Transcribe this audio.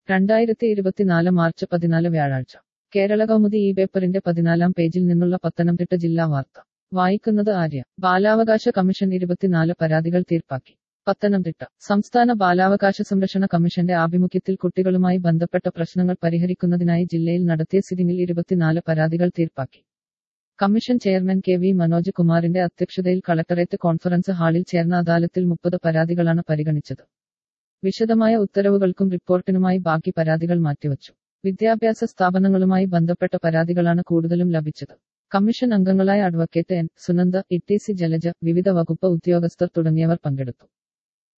രണ്ടായിരത്തി ഇരുപത്തിനാല് മാർച്ച് പതിനാല് വ്യാഴാഴ്ച കേരള കൗമുദി ഈ പേപ്പറിന്റെ പതിനാലാം പേജിൽ നിന്നുള്ള പത്തനംതിട്ട ജില്ലാ വാർത്ത വായിക്കുന്നത് ആര്യ ബാലാവകാശ കമ്മീഷൻ ഇരുപത്തിനാല് പരാതികൾ തീർപ്പാക്കി പത്തനംതിട്ട സംസ്ഥാന ബാലാവകാശ സംരക്ഷണ കമ്മീഷന്റെ ആഭിമുഖ്യത്തിൽ കുട്ടികളുമായി ബന്ധപ്പെട്ട പ്രശ്നങ്ങൾ പരിഹരിക്കുന്നതിനായി ജില്ലയിൽ നടത്തിയ സിറ്റിംഗിൽ ഇരുപത്തിനാല് പരാതികൾ തീർപ്പാക്കി commission chairman K V Manoj കുമാറിന്റെ അധ്യക്ഷതയിൽ കളക്ടറേറ്റ് കോൺഫറൻസ് ഹാളിൽ ചേർന്ന അദാലത്തിൽ മുപ്പത് പരാതികളാണ് പരിഗണിച്ചത് വിശദമായ ഉത്തരവുകൾക്കും റിപ്പോർട്ടിനുമായി ബാക്കി പരാതികൾ മാറ്റിവച്ചു വിദ്യാഭ്യാസ സ്ഥാപനങ്ങളുമായി ബന്ധപ്പെട്ട പരാതികളാണ് കൂടുതലും ലഭിച്ചത് കമ്മീഷൻ അംഗങ്ങളായ advocate N Sunanda E T C Jalaja വിവിധ വകുപ്പ് ഉദ്യോഗസ്ഥർ തുടങ്ങിയവർ പങ്കെടുത്തു